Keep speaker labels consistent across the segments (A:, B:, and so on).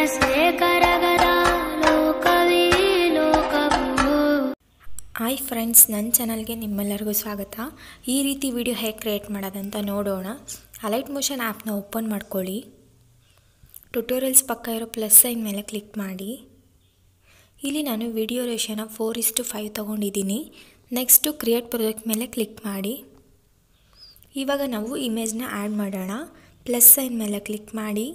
A: मनसे करगदा लोकवी लोकभू
B: hi friends ನನ್ನ ಚಾನಲ್ಗೆ ನಿಮ್ಮೆಲ್ಲರಿಗೂ ಸ್ವಾಗತ ಈ ರೀತಿ ವಿಡಿಯೋ ಹೇಗೆ ಕ್ರಿಯೇಟ್ ಮಾಡೋದಂತ ನೋಡೋಣ ಅಲೈಟ್ ಮೋಷನ್ ಆ್ಯಪ್ನ ಓಪನ್ ಮಾಡ್ಕೊಳ್ಳಿ ಟ್ಯುಟೋರಿಯಲ್ಸ್ ಪಕ್ಕ ಇರೋ ಪ್ಲಸ್ ಸೈನ್ ಮೇಲೆ ಕ್ಲಿಕ್ ಮಾಡಿ ಇಲ್ಲಿ ನಾನು ವಿಡಿಯೋ ರೇಷನ ಫೋರ್ ಇಸ್ಟು ಫೈವ್ ತೊಗೊಂಡಿದ್ದೀನಿ ನೆಕ್ಸ್ಟು ಕ್ರಿಯೇಟ್ ಪ್ರಾಜೆಕ್ಟ್ ಮೇಲೆ ಕ್ಲಿಕ್ ಮಾಡಿ ಇವಾಗ ನಾವು ಇಮೇಜ್ನ ಆ್ಯಡ್ ಮಾಡೋಣ ಪ್ಲಸ್ ಸೈನ್ ಮೇಲೆ ಕ್ಲಿಕ್ ಮಾಡಿ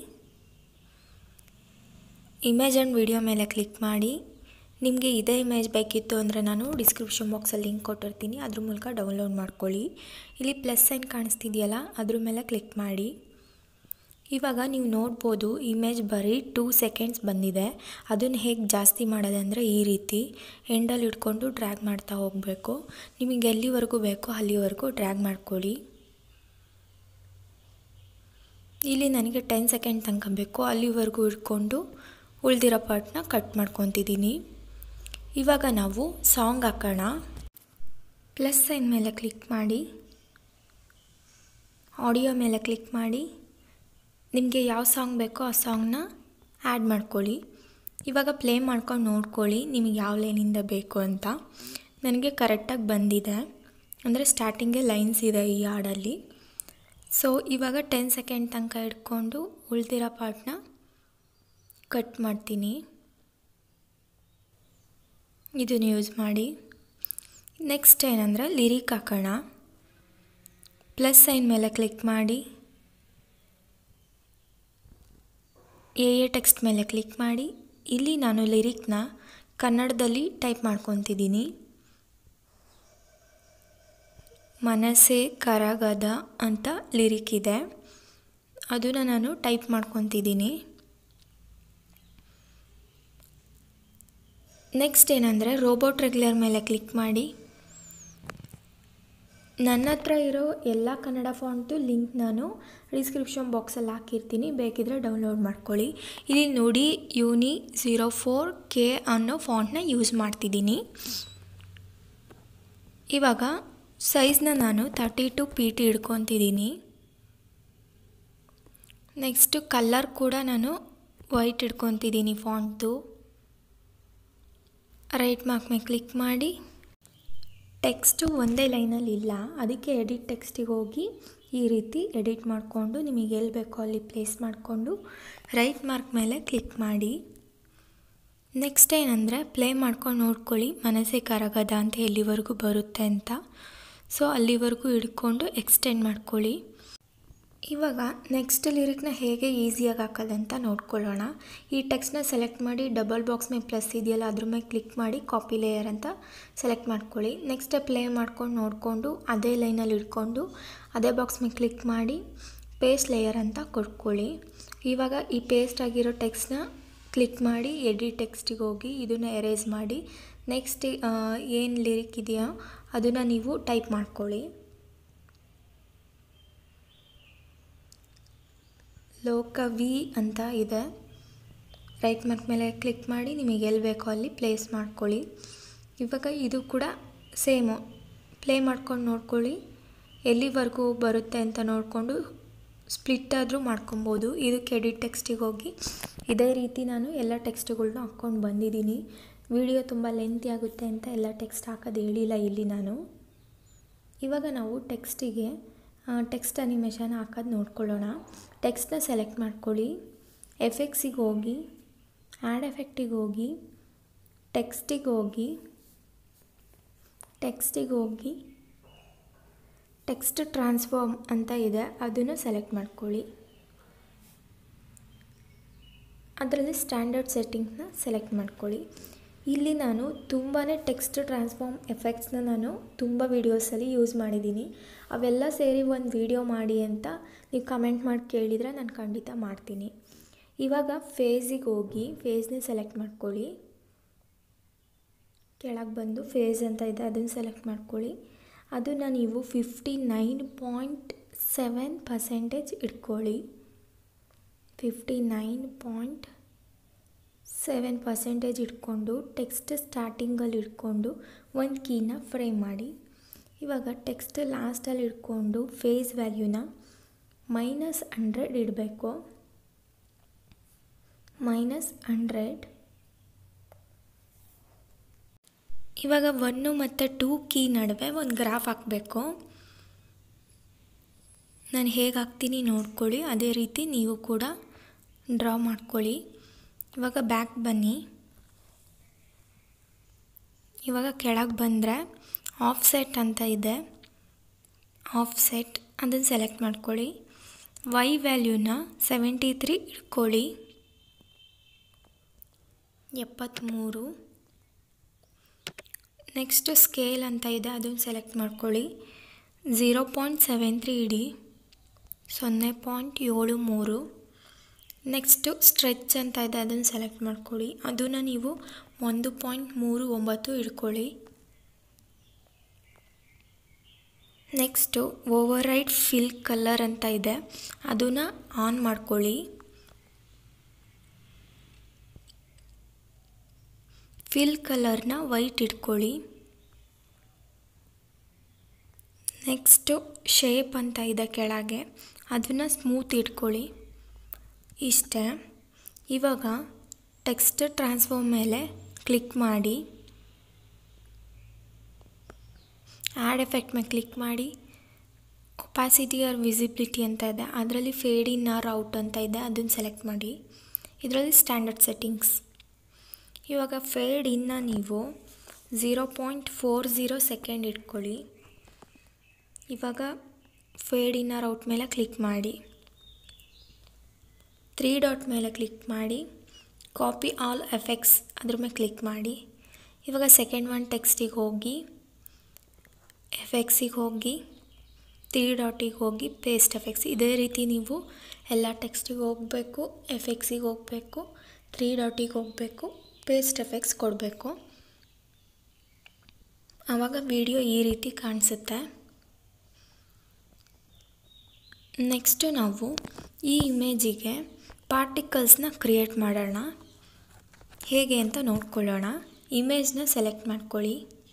B: ಇಮೇಜ್ ಆ್ಯಂಡ್ ವಿಡಿಯೋ ಮೇಲೆ ಕ್ಲಿಕ್ ಮಾಡಿ ನಿಮಗೆ ಇದೇ ಇಮೇಜ್ ಬೇಕಿತ್ತು ಅಂದರೆ ನಾನು ಡಿಸ್ಕ್ರಿಪ್ಷನ್ ಬಾಕ್ಸಲ್ಲಿ ಲಿಂಕ್ ಕೊಟ್ಟಿರ್ತೀನಿ ಅದ್ರ ಮೂಲಕ ಡೌನ್ಲೋಡ್ ಮಾಡ್ಕೊಳ್ಳಿ ಇಲ್ಲಿ ಪ್ಲಸ್ ಸೈನ್ ಕಾಣಿಸ್ತಿದೆಯಲ್ಲ ಅದ್ರ ಮೇಲೆ ಕ್ಲಿಕ್ ಮಾಡಿ ಇವಾಗ ನೀವು ನೋಡ್ಬೋದು ಇಮೇಜ್ ಬರೀ ಟೂ ಸೆಕೆಂಡ್ಸ್ ಬಂದಿದೆ ಅದನ್ನು ಹೇಗೆ ಜಾಸ್ತಿ ಮಾಡೋದಂದರೆ ಈ ರೀತಿ ಎಂಡಲ್ಲಿ ಇಟ್ಕೊಂಡು ಡ್ರ್ಯಾಗ್ ಮಾಡ್ತಾ ಹೋಗಬೇಕು ನಿಮಗೆ ಎಲ್ಲಿವರೆಗೂ ಬೇಕೋ ಅಲ್ಲಿವರೆಗೂ ಡ್ರ್ಯಾಗ್ ಮಾಡ್ಕೊಳ್ಳಿ ಇಲ್ಲಿ ನನಗೆ ಟೆನ್ ಸೆಕೆಂಡ್ ತನಕ ಬೇಕು ಅಲ್ಲಿವರೆಗೂ ಇಟ್ಕೊಂಡು ಉಳಿದಿರೋ ಪಾರ್ಟ್ನ ಕಟ್ ಮಾಡ್ಕೊತಿದ್ದೀನಿ ಇವಾಗ ನಾವು ಸಾಂಗ್ ಹಾಕೋಣ ಪ್ಲಸ್ ಸೈನ್ ಮೇಲೆ ಕ್ಲಿಕ್ ಮಾಡಿ ಆಡಿಯೋ ಮೇಲೆ ಕ್ಲಿಕ್ ಮಾಡಿ ನಿಮಗೆ ಯಾವ ಸಾಂಗ್ ಬೇಕೋ ಆ ಸಾಂಗ್ನ ಆ್ಯಡ್ ಮಾಡ್ಕೊಳ್ಳಿ ಇವಾಗ ಪ್ಲೇ ಮಾಡ್ಕೊಂಡು ನೋಡ್ಕೊಳ್ಳಿ ನಿಮಗೆ ಯಾವ ಲೈನಿಂದ ಬೇಕು ಅಂತ ನನಗೆ ಕರೆಕ್ಟಾಗಿ ಬಂದಿದೆ ಅಂದರೆ ಸ್ಟಾರ್ಟಿಂಗೇ ಲೈನ್ಸ್ ಇದೆ ಈ ಹಾಡಲ್ಲಿ ಸೊ ಇವಾಗ ಟೆನ್ ಸೆಕೆಂಡ್ ತನಕ ಇಟ್ಕೊಂಡು ಉಳಿದಿರೋ ಪಾರ್ಟ್ನ ಕಟ್ ಮಾಡ್ತೀನಿ ಇದನ್ನು ಯೂಸ್ ಮಾಡಿ ನೆಕ್ಸ್ಟ್ ಏನಂದರೆ ಲಿರಿಕ್ ಹಾಕೋಣ ಪ್ಲಸ್ ಸೈನ್ ಮೇಲೆ ಕ್ಲಿಕ್ ಮಾಡಿ ಎ ಎ ಟೆಕ್ಸ್ಟ್ ಮೇಲೆ ಕ್ಲಿಕ್ ಮಾಡಿ ಇಲ್ಲಿ ನಾನು ಲಿರಿಕ್ನ ಕನ್ನಡದಲ್ಲಿ ಟೈಪ್ ಮಾಡ್ಕೊತಿದ್ದೀನಿ ಮನಸ್ಸೇ ಕರಗದ ಅಂತ ಲಿರಿಕ್ ಇದೆ ಅದನ್ನು ನಾನು ಟೈಪ್ ಮಾಡ್ಕೊತಿದ್ದೀನಿ ನೆಕ್ಸ್ಟ್ ಏನಂದರೆ ರೋಬೋಟ್ ರೆಗ್ಯುಲರ್ ಮೇಲೆ ಕ್ಲಿಕ್ ಮಾಡಿ ನನ್ನ ಹತ್ರ ಇರೋ ಎಲ್ಲ ಕನ್ನಡ ಫಾಂಟು ಲಿಂಕ್ ನಾನು ಡಿಸ್ಕ್ರಿಪ್ಷನ್ ಬಾಕ್ಸಲ್ಲಿ ಹಾಕಿರ್ತೀನಿ ಬೇಕಿದ್ರೆ ಡೌನ್ಲೋಡ್ ಮಾಡ್ಕೊಳ್ಳಿ ಇಲ್ಲಿ ನೋಡಿ ಯೂನಿ ಝೀರೋ ಫೋರ್ ಕೆ ಅನ್ನೋ ಫಾಂಟ್ನ ಯೂಸ್ ಮಾಡ್ತಿದ್ದೀನಿ ಇವಾಗ ಸೈಜ್ನ ನಾನು ತರ್ಟಿ ಟು ಪಿ ಟಿ ಹಿಡ್ಕೊತಿದ್ದೀನಿ ನೆಕ್ಸ್ಟು ಕಲ್ಲರ್ ಕೂಡ ನಾನು ವೈಟ್ ಹಿಡ್ಕೊತಿದ್ದೀನಿ ಫಾಂಟ್ದು ರೈಟ್ ಮಾರ್ಕ್ ಮೇಲೆ ಕ್ಲಿಕ್ ಮಾಡಿ ಟೆಕ್ಸ್ಟು ಒಂದೇ ಲೈನಲ್ಲಿ ಇಲ್ಲ ಅದಕ್ಕೆ ಎಡಿಟ್ ಟೆಕ್ಸ್ಟಿಗೆ ಹೋಗಿ ಈ ರೀತಿ ಎಡಿಟ್ ಮಾಡಿಕೊಂಡು ನಿಮಗೆ ಎಲ್ಲಿ ಬೇಕೋ ಅಲ್ಲಿ ಪ್ಲೇಸ್ ಮಾಡಿಕೊಂಡು ರೈಟ್ ಮಾರ್ಕ್ ಮೇಲೆ ಕ್ಲಿಕ್ ಮಾಡಿ ನೆಕ್ಸ್ಟ್ ಏನಂದರೆ ಪ್ಲೇ ಮಾಡ್ಕೊಂಡು ನೋಡ್ಕೊಳ್ಳಿ ಮನಸ್ಸೇ ಕರಗದ ಅಂತ ಎಲ್ಲಿವರೆಗೂ ಬರುತ್ತೆ ಅಂತ ಸೊ ಅಲ್ಲಿವರೆಗೂ ಹಿಡ್ಕೊಂಡು ಎಕ್ಸ್ಟೆಂಡ್ ಮಾಡ್ಕೊಳ್ಳಿ ಇವಾಗ ನೆಕ್ಸ್ಟ್ ಲಿರಿಕ್ನ ಹೇಗೆ ಈಸಿಯಾಗಿ ಹಾಕೋದಂತ ನೋಡ್ಕೊಳ್ಳೋಣ ಈ ಟೆಕ್ಸ್ಟ್ನ ಸೆಲೆಕ್ಟ್ ಮಾಡಿ ಡಬಲ್ ಬಾಕ್ಸ್ ಮೇಲೆ ಪ್ಲಸ್ ಇದೆಯಲ್ಲ ಅದ್ರ ಮೇಲೆ ಕ್ಲಿಕ್ ಮಾಡಿ ಕಾಪಿ ಲೇಯರ್ ಅಂತ ಸೆಲೆಕ್ಟ್ ಮಾಡ್ಕೊಳ್ಳಿ ನೆಕ್ಸ್ಟ್ ಪ್ಲೇ ಮಾಡ್ಕೊಂಡು ನೋಡಿಕೊಂಡು ಅದೇ ಲೈನಲ್ಲಿ ಇಟ್ಕೊಂಡು ಅದೇ ಬಾಕ್ಸ್ ಮೇಲೆ ಕ್ಲಿಕ್ ಮಾಡಿ ಪೇಸ್ಟ್ ಲೇಯರ್ ಅಂತ ಕೊಟ್ಕೊಳ್ಳಿ ಇವಾಗ ಈ ಪೇಸ್ಟ್ ಆಗಿರೋ ಟೆಕ್ಸ್ಟ್ನ ಕ್ಲಿಕ್ ಮಾಡಿ ಎಡಿಟ್ ಟೆಕ್ಸ್ಟಿಗೆ ಹೋಗಿ ಇದನ್ನು ಎರೇಸ್ ಮಾಡಿ ನೆಕ್ಸ್ಟ್ ಏನು ಲಿರಿಕ್ ಇದೆಯೋ ಅದನ್ನು ನೀವು ಟೈಪ್ ಮಾಡ್ಕೊಳ್ಳಿ ಲೋಕವಿ ಅಂತ ಇದೆ ರೈಟ್ ಮಾರ್ಕ್ ಮೇಲೆ ಕ್ಲಿಕ್ ಮಾಡಿ ನಿಮಗೆ ಎಲ್ಲಿ ಬೇಕೋ ಅಲ್ಲಿ ಪ್ಲೇಸ್ ಮಾಡ್ಕೊಳ್ಳಿ ಇವಾಗ ಇದು ಕೂಡ ಸೇಮು ಪ್ಲೇ ಮಾಡ್ಕೊಂಡು ನೋಡ್ಕೊಳ್ಳಿ ಎಲ್ಲಿವರೆಗೂ ಬರುತ್ತೆ ಅಂತ ನೋಡಿಕೊಂಡು ಸ್ಪ್ಲಿಟ್ ಆದರೂ ಮಾಡ್ಕೊಬೋದು ಇದಕ್ಕೆ ಎಡಿಟ್ ಟೆಕ್ಸ್ಟಿಗೆ ಹೋಗಿ ಇದೇ ರೀತಿ ನಾನು ಎಲ್ಲ ಟೆಕ್ಸ್ಟ್ಗಳ್ನ ಹಾಕ್ಕೊಂಡು ಬಂದಿದ್ದೀನಿ ವಿಡಿಯೋ ತುಂಬ ಲೆಂತಿ ಆಗುತ್ತೆ ಅಂತ ಎಲ್ಲ ಟೆಕ್ಸ್ಟ್ ಹಾಕೋದು ಹೇಳಿಲ್ಲ ಇಲ್ಲಿ ನಾನು ಇವಾಗ ನಾವು ಟೆಕ್ಸ್ಟಿಗೆ ಟೆಕ್ಸ್ಟ್ ಅನಿಮೇಷನ್ ಹಾಕೋದು ನೋಡ್ಕೊಳ್ಳೋಣ ಟೆಕ್ಸ್ಟ್ನ ಸೆಲೆಕ್ಟ್ ಮಾಡ್ಕೊಳ್ಳಿ ಎಫೆಕ್ಟ್ಸಿಗೆ ಹೋಗಿ ಆ್ಯಡ್ ಎಫೆಕ್ಟಿಗೆ ಹೋಗಿ ಟೆಕ್ಸ್ಟಿಗೆ ಹೋಗಿ ಟೆಕ್ಸ್ಟಿಗೆ ಹೋಗಿ ಟೆಕ್ಸ್ಟ್ ಟ್ರಾನ್ಸ್ಫಾರ್ಮ್ ಅಂತ ಇದೆ ಅದನ್ನು ಸೆಲೆಕ್ಟ್ ಮಾಡ್ಕೊಳ್ಳಿ ಅದರಲ್ಲಿ ಸ್ಟ್ಯಾಂಡರ್ಡ್ ಸೆಟ್ಟಿಂಗ್ನ ಸೆಲೆಕ್ಟ್ ಮಾಡ್ಕೊಳ್ಳಿ ಇಲ್ಲಿ ನಾನು ತುಂಬಾ ಟೆಕ್ಸ್ಟ್ ಟ್ರಾನ್ಸ್ಫಾರ್ಮ್ ಎಫೆಕ್ಟ್ಸ್ನ ನಾನು ತುಂಬ ವೀಡಿಯೋಸಲ್ಲಿ ಯೂಸ್ ಮಾಡಿದ್ದೀನಿ ಅವೆಲ್ಲ ಸೇರಿ ಒಂದು ವೀಡಿಯೋ ಮಾಡಿ ಅಂತ ನೀವು ಕಮೆಂಟ್ ಮಾಡಿ ಕೇಳಿದರೆ ನಾನು ಖಂಡಿತ ಮಾಡ್ತೀನಿ ಇವಾಗ ಫೇಸಿಗೆ ಹೋಗಿ ಫೇಸ್ನ ಸೆಲೆಕ್ಟ್ ಮಾಡ್ಕೊಳ್ಳಿ ಕೆಳಗೆ ಬಂದು ಫೇಸ್ ಅಂತ ಇದೆ ಅದನ್ನು ಸೆಲೆಕ್ಟ್ ಮಾಡ್ಕೊಳ್ಳಿ ಅದನ್ನು ನೀವು fifty nine point seven percentage ಇಟ್ಕೊಳ್ಳಿ fifty nine point seven percentage ಇಟ್ಕೊಂಡು ಟೆಕ್ಸ್ಟ್ ಸ್ಟಾರ್ಟಿಂಗಲ್ಲಿ ಇಟ್ಕೊಂಡು ಒಂದು ಕೀನ ಫ್ರೇಮ್ ಮಾಡಿ ಇವಾಗ ಟೆಕ್ಸ್ಟ್ ಲಾಸ್ಟಲ್ಲಿ ಇಟ್ಕೊಂಡು ಫೇಸ್ ವ್ಯಾಲ್ಯೂನ ಮೈನಸ್ ಹಂಡ್ರೆಡ್ ಇಡಬೇಕು ಮೈನಸ್ ಹಂಡ್ರೆಡ್ ಇವಾಗ ಒನ್ನು ಮತ್ತು ಟೂ ಕೀ ನಡುವೆ ಒಂದು ಗ್ರಾಫ್ ಹಾಕಬೇಕು ನಾನು ಹೇಗೆ ಹಾಕ್ತೀನಿ ನೋಡ್ಕೊಳ್ಳಿ ಅದೇ ರೀತಿ ನೀವು ಕೂಡ ಡ್ರಾ ಮಾಡ್ಕೊಳ್ಳಿ ಇವಾಗ ಬ್ಯಾಕ್ ಬನ್ನಿ ಇವಾಗ ಕೆಳಗೆ ಬಂದರೆ ಆಫ್ ಸೆಟ್ ಅಂತ ಇದೆ ಆಫ್ ಸೆಟ್ ಅದನ್ನು ಸೆಲೆಕ್ಟ್ ಮಾಡ್ಕೊಳ್ಳಿ ವೈ ವ್ಯಾಲ್ಯೂನ ಸೆವೆಂಟಿ ತ್ರೀ ಇಟ್ಕೊಳ್ಳಿ ಎಪ್ಪತ್ತ್ಮೂರು ನೆಕ್ಸ್ಟ್ ಸ್ಕೇಲ್ ಅಂತ ಇದೆ ಅದನ್ನು ಸೆಲೆಕ್ಟ್ ಮಾಡ್ಕೊಳ್ಳಿ ಝೀರೋ ಪಾಯಿಂಟ್ ಸೆವೆನ್ ತ್ರೀ ಇಡಿ ಸೊನ್ನೆ ಪಾಯಿಂಟ್ ಏಳು ಮೂರು ನೆಕ್ಸ್ಟು ಸ್ಟ್ರೆಚ್ ಅಂತ ಇದೆ ಅದನ್ನು ಸೆಲೆಕ್ಟ್ ಮಾಡ್ಕೊಳ್ಳಿ ಅದನ್ನು ನೀವು ಒಂದು ಪಾಯಿಂಟ್ ಮೂರು ಒಂಬತ್ತು ಇಟ್ಕೊಳ್ಳಿ next overwrite fill colour ಅಂತ ಇದೆ ಅದನ್ನು ಆನ್ ಮಾಡ್ಕೊಳ್ಳಿ ಫಿಲ್ ಕಲರ್ನ ವೈಟ್ ಇಟ್ಕೊಳ್ಳಿ ನೆಕ್ಸ್ಟು ಶೇಪ್ ಅಂತ ಇದೆ ಕೆಳಗೆ ಅದನ್ನು ಸ್ಮೂತ್ ಇಟ್ಕೊಳ್ಳಿ ಇಷ್ಟೇ ಇವಾಗ ಟೆಕ್ಸ್ಟ್ ಟ್ರಾನ್ಸ್ಫಾರ್ಮ್ ಮೇಲೆ ಕ್ಲಿಕ್ ಮಾಡಿ ಆ್ಯಡ್ ಎಫೆಕ್ಟ್ ಮೇಲೆ ಕ್ಲಿಕ್ ಮಾಡಿ ಒಪಾಸಿಟಿ ಆರ್ ವಿಸಿಬಿಲಿಟಿ ಅಂತ ಇದೆ ಅದರಲ್ಲಿ ಫೇಡ್ ಇನ್ ಆರ್ ಔಟ್ ಅಂತ ಇದೆ ಅದನ್ನು ಸೆಲೆಕ್ಟ್ ಮಾಡಿ ಇದರಲ್ಲಿ ಸ್ಟ್ಯಾಂಡರ್ಡ್ ಸೆಟ್ಟಿಂಗ್ಸ್ ಇವಾಗ ಫೇಡ್ ಇನ್ನ ನೀವು zero point four zero second ಇಟ್ಕೊಳ್ಳಿ ಇವಾಗ ಫೇಡ್ ಇನ್ ಆರ್ ಔಟ್ ಮೇಲೆ ಕ್ಲಿಕ್ ಮಾಡಿ ತ್ರೀ ಡಾಟ್ ಮೇಲೆ ಕ್ಲಿಕ್ ಮಾಡಿ ಕಾಪಿ ಆಲ್ ಎಫೆಕ್ಟ್ಸ್ ಅದ್ರ ಮೇಲೆ ಕ್ಲಿಕ್ ಮಾಡಿ ಇವಾಗ ಸೆಕೆಂಡ್ ಒನ್ ಟೆಕ್ಸ್ಟಿಗೆ ಹೋಗಿ ಎಫೆಕ್ಟ್ಸಿಗೆ ಹೋಗಿ ತ್ರೀ ಡಾಟಿಗೆ ಹೋಗಿ ಪೇಸ್ಟ್ ಎಫೆಕ್ಟ್ಸ್ ಇದೇ ರೀತಿ ನೀವು ಎಲ್ಲ ಟೆಕ್ಸ್ಟಿಗೆ ಹೋಗಬೇಕು ಎಫೆಕ್ಟ್ಸಿಗೆ ಹೋಗಬೇಕು ತ್ರೀ ಡಾಟಿಗೆ ಹೋಗಬೇಕು ಪೇಸ್ಟ್ ಎಫೆಕ್ಟ್ಸ್ ಕೊಡಬೇಕು ಆವಾಗ ವಿಡಿಯೋ ಈ ರೀತಿ ಕಾಣಿಸುತ್ತೆ ನೆಕ್ಸ್ಟು ನಾವು ಈ ಇಮೇಜಿಗೆ ಪಾರ್ಟಿಕಲ್ಸ್ನ ಕ್ರಿಯೇಟ್ ಮಾಡೋಣ ಹೇಗೆ ಅಂತ ನೋಡ್ಕೊಳ್ಳೋಣ ಇಮೇಜ್ನ ಸೆಲೆಕ್ಟ್ ಮಾಡ್ಕೊಳ್ಳಿ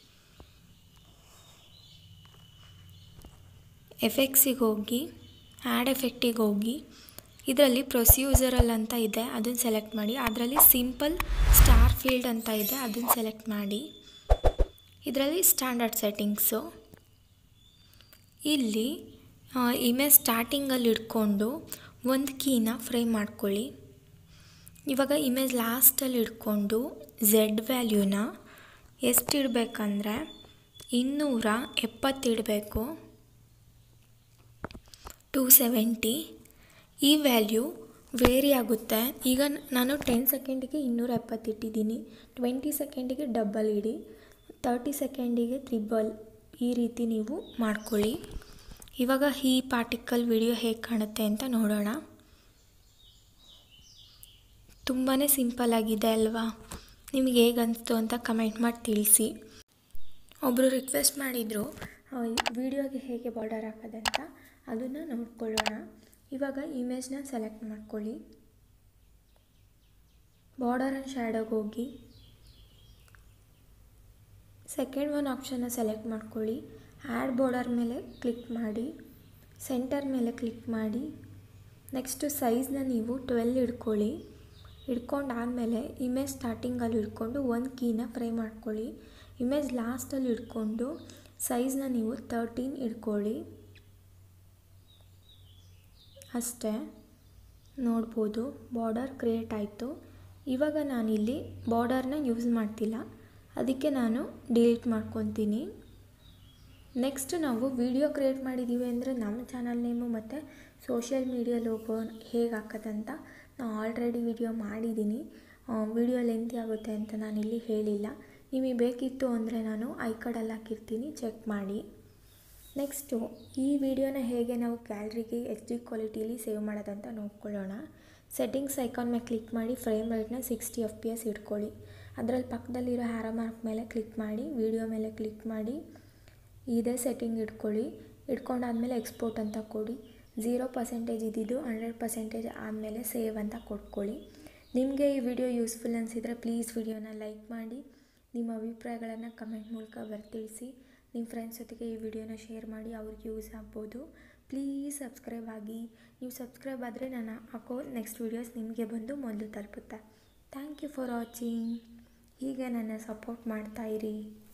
B: ಎಫೆಕ್ಟ್ಸಿಗೆ ಹೋಗಿ ಆ್ಯಡ್ ಎಫೆಕ್ಟಿಗೆ ಹೋಗಿ ಇದರಲ್ಲಿ ಪ್ರೊಸ್ಯೂಸರಲ್ ಅಂತ ಇದೆ ಅದನ್ನು ಸೆಲೆಕ್ಟ್ ಮಾಡಿ ಅದರಲ್ಲಿ ಸಿಂಪಲ್ ಸ್ಟಾರ್ ಫೀಲ್ಡ್ ಅಂತ ಇದೆ ಅದನ್ನು ಸೆಲೆಕ್ಟ್ ಮಾಡಿ ಇದರಲ್ಲಿ ಸ್ಟ್ಯಾಂಡರ್ಡ್ ಸೆಟ್ಟಿಂಗ್ಸು ಇಲ್ಲಿ ಇಮೇಜ್ ಸ್ಟಾರ್ಟಿಂಗಲ್ಲಿ ಇಟ್ಕೊಂಡು ಒಂದು ಕೀನ ಫ್ರೇಮ್ ಮಾಡ್ಕೊಳ್ಳಿ ಇವಾಗ ಇಮೇಜ್ ಲಾಸ್ಟಲ್ಲಿ ಇಟ್ಕೊಂಡು ಝೆಡ್ ವ್ಯಾಲ್ಯೂನ ಎಷ್ಟು ಇಡಬೇಕಂದ್ರೆ ಇನ್ನೂರ ಎಪ್ಪತ್ತಿಡಬೇಕು ಟು ಸೆವೆಂಟಿ ಈ ವ್ಯಾಲ್ಯೂ ವೇರಿ ಆಗುತ್ತೆ ಈಗ ನಾನು ಟೆನ್ ಸೆಕೆಂಡಿಗೆ ಇನ್ನೂರ ಎಪ್ಪತ್ತಿಟ್ಟಿದ್ದೀನಿ ಟ್ವೆಂಟಿ ಸೆಕೆಂಡಿಗೆ ಡಬ್ಬಲ್ ಇಡಿ ತರ್ಟಿ ಸೆಕೆಂಡಿಗೆ ತ್ರಿಬಲ್ ಈ ರೀತಿ ನೀವು ಮಾಡ್ಕೊಳ್ಳಿ ಇವಾಗ ಈ ಪಾರ್ಟಿಕಲ್ ವಿಡಿಯೋ ಹೇಗೆ ಕಾಣುತ್ತೆ ಅಂತ ನೋಡೋಣ ತುಂಬಾ ಸಿಂಪಲ್ ಆಗಿದೆ ಅಲ್ವಾ ನಿಮಗೆ ಹೇಗೆ ಅನಿಸ್ತು ಅಂತ ಕಮೆಂಟ್ ಮಾಡಿ ತಿಳಿಸಿ ಒಬ್ಬರು ರಿಕ್ವೆಸ್ಟ್ ಮಾಡಿದರು ವಿಡಿಯೋಗೆ ಹೇಗೆ ಬಾರ್ಡರ್ ಹಾಕೋದಂತ ಅದನ್ನು ನೋಡ್ಕೊಳ್ಳೋಣ ಇವಾಗ ಇಮೇಜ್ನ ಸೆಲೆಕ್ಟ್ ಮಾಡ್ಕೊಳ್ಳಿ ಬಾರ್ಡರ್ ಆ್ಯಂಡ್ ಶ್ಯಾಡೋಗೆ ಹೋಗಿ ಸೆಕೆಂಡ್ ಒನ್ ಆಪ್ಷನ್ನ ಸೆಲೆಕ್ಟ್ ಮಾಡ್ಕೊಳ್ಳಿ ಆ್ಯಡ್ ಬಾರ್ಡರ್ ಮೇಲೆ ಕ್ಲಿಕ್ ಮಾಡಿ ಸೆಂಟರ್ ಮೇಲೆ ಕ್ಲಿಕ್ ಮಾಡಿ ನೆಕ್ಸ್ಟು ಸೈಜ್ನ ನೀವು ಟ್ವೆಲ್ ಇಟ್ಕೊಳ್ಳಿ ಇಟ್ಕೊಂಡು ಆದಮೇಲೆ ಇಮೇಜ್ ಸ್ಟಾರ್ಟಿಂಗಲ್ಲಿ ಇಟ್ಕೊಂಡು ಒಂದು ಕೀನ ಫ್ರೈ ಮಾಡ್ಕೊಳ್ಳಿ ಇಮೇಜ್ ಲಾಸ್ಟಲ್ಲಿ ಇಟ್ಕೊಂಡು ಸೈಜ್ನ ನೀವು ತರ್ಟೀನ್ ಇಟ್ಕೊಳ್ಳಿ ಅಷ್ಟೇ ನೋಡ್ಬೋದು ಬಾರ್ಡರ್ ಕ್ರಿಯೇಟ್ ಆಯಿತು ಇವಾಗ ನಾನಿಲ್ಲಿ ಬಾರ್ಡರ್ನ ಯೂಸ್ ಮಾಡ್ತಿಲ್ಲ ಅದಕ್ಕೆ ನಾನು ಡಿಲೀಟ್ ಮಾಡ್ಕೊತೀನಿ ನೆಕ್ಸ್ಟ್ ನಾವು ವಿಡಿಯೋ ಕ್ರಿಯೇಟ್ ಮಾಡಿದ್ದೀವಿ ಅಂದರೆ ನಮ್ಮ ಚಾನಲ್ ನೇಮು ಮತ್ತು ಸೋಷಿಯಲ್ ಮೀಡಿಯಾ ಲೋಗೋ ಹೇಗೆ ಹಾಕೋದಂತ ನಾನು ಆಲ್ರೆಡಿ ವಿಡಿಯೋ ಮಾಡಿದ್ದೀನಿ ವಿಡಿಯೋ ಲೆಂತಿ ಆಗುತ್ತೆ ಅಂತ ನಾನಿಲ್ಲಿ ಹೇಳಿಲ್ಲ ನಿಮಗೆ ಬೇಕಿತ್ತು ಅಂದರೆ ನಾನು ಐ ಕಾರ್ಡಲ್ಲಿ ಹಾಕಿರ್ತೀನಿ ಚೆಕ್ ಮಾಡಿ ನೆಕ್ಸ್ಟು ಈ ವಿಡಿಯೋನ ಹೇಗೆ ನಾವು ಗ್ಯಾಲ್ರಿಗೆ ಎಚ್ ಡಿ ಕ್ವಾಲಿಟಿಲಿ ಸೇವ್ ಮಾಡೋದಂತ ನೋಡ್ಕೊಳ್ಳೋಣ ಸೆಟ್ಟಿಂಗ್ಸ್ ಐಕಾನ್ ಮೇಲೆ ಕ್ಲಿಕ್ ಮಾಡಿ ಫ್ರೇಮ್ ರೇಟ್ನ ಸಿಕ್ಸ್ಟಿ ಎಫ್ ಪಿ ಎಸ್ ಇಟ್ಕೊಳ್ಳಿ ಅದರಲ್ಲಿ ಪಕ್ಕದಲ್ಲಿರೋ ಹ್ಯಾರೋ ಮಾರ್ಕ್ ಮೇಲೆ ಕ್ಲಿಕ್ ಮಾಡಿ ವಿಡಿಯೋ ಮೇಲೆ ಕ್ಲಿಕ್ ಮಾಡಿ ಇದೇ ಸೆಟ್ಟಿಂಗ್ ಇಟ್ಕೊಳ್ಳಿ ಇಟ್ಕೊಂಡಾದಮೇಲೆ ಎಕ್ಸ್ಪೋರ್ಟ್ ಅಂತ ಕೊಡಿ ಝೀರೋ ಪರ್ಸೆಂಟೇಜ್ ಇದ್ದಿದ್ದು ಹಂಡ್ರೆಡ್ ಪರ್ಸೆಂಟೇಜ್ ಆದಮೇಲೆ ಸೇವ್ ಅಂತ ಕೊಟ್ಕೊಳ್ಳಿ ನಿಮಗೆ ಈ ವಿಡಿಯೋ ಯೂಸ್ಫುಲ್ ಅನಿಸಿದರೆ ಪ್ಲೀಸ್ ವಿಡಿಯೋನ ಲೈಕ್ ಮಾಡಿ ನಿಮ್ಮ ಅಭಿಪ್ರಾಯಗಳನ್ನು ಕಮೆಂಟ್ ಮೂಲಕ ಬರ್ತಿಳಿಸಿ ನಿಮ್ಮ ಫ್ರೆಂಡ್ಸ್ ಜೊತೆಗೆ ಈ ವಿಡಿಯೋನ ಶೇರ್ ಮಾಡಿ ಅವ್ರಿಗೆ ಯೂಸ್ ಆಗ್ಬೋದು ಪ್ಲೀಸ್ ಸಬ್ಸ್ಕ್ರೈಬ್ ಆಗಿ ನೀವು ಸಬ್ಸ್ಕ್ರೈಬ್ ಆದರೆ ನಾನು ಹಾಕೋ ನೆಕ್ಸ್ಟ್ ವೀಡಿಯೋಸ್ ನಿಮಗೆ ಬಂದು ಮೊದಲು ತಲುಪುತ್ತೆ ಥ್ಯಾಂಕ್ ಯು ಫಾರ್ ವಾಚಿಂಗ್ ಹೀಗೆ ನನ್ನ ಸಪೋರ್ಟ್ ಮಾಡ್ತಾಯಿರಿ